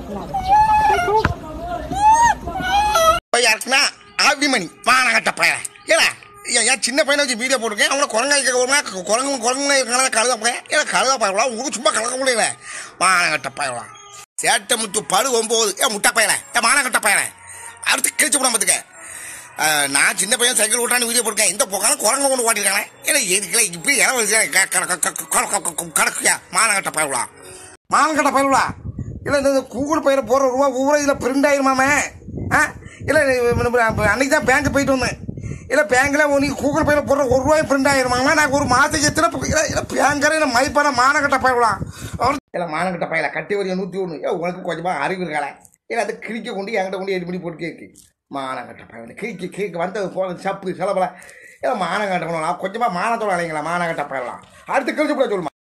இப்போ யாருக்குன்னா ஆவிமணி மானகட்ட பையன் ஏடா ஏன் ஏன் சின்ன பையனை வச்சு வீடியோ போட்டிருக்கேன் அவனை குரங்காய்க்க ஒரு குரங்கு குரங்கு இருக்கிறனால கழுத பையன் ஏன்னா கழுத பயலாம் உங்களுக்கு சும்மா கலக்க முடியல மானகட்ட பயலாம் சேட்டை முத்து படு ஒம்பது ஏன் முட்டை பயலை ஏன் மானகட்ட பயலை அடுத்து கிழிச்சு விட பார்த்துக்க நான் சின்ன பையன் சைக்கிள் ஓட்டான்னு வீடியோ போட்டிருக்கேன் இந்த போக்கான குரங்க கொண்டு ஓட்டிருக்கானே ஏன்னா எதுக்குல இப்படி இடம் கடக்குயா மானகட்ட பயலா மானகட்ட பயலா இல்லை இந்த கூகுள் பையில போகிற ரூபா ஊரா இதில் பிரிண்ட் ஆயிருமாமே ஆ இல்லை அன்னைக்கு தான் பேங்க் போயிட்டு வந்தேன் இல்லை பேங்க்கில் நீ கூகுள் பையில போடுற ஒரு ரூபாய் பிரிண்ட் ஆயிருமாமா நான் ஒரு மாதத்துக்கு எத்தனை பு- இல்லை இல்லை பேங்கரை இல்லை மைப்பான மானக்கட்ட பயலாம் இல்லை மானக்கட்ட பயல கட்டி வரைய நூற்றி ஒன்று ஏ உனக்கு கொஞ்சமாக அறிவு இருக்காளே இல்லை அது கிழிக்க கொண்டு என்கிட்ட கொண்டு எட்டு பண்ணி போட்டு கேக்கு மானக்கட்ட பயல கிழிக்க கிழிக்க வந்தது போல சப்பு சிலபல இல்லை மானக்கட்ட பண்ணலாம் கொஞ்சமாக மானத்தோட அலைங்களா மானக்கட்ட பயலாம் அடுத்து கிழிச்சு கூட சொல்லுமா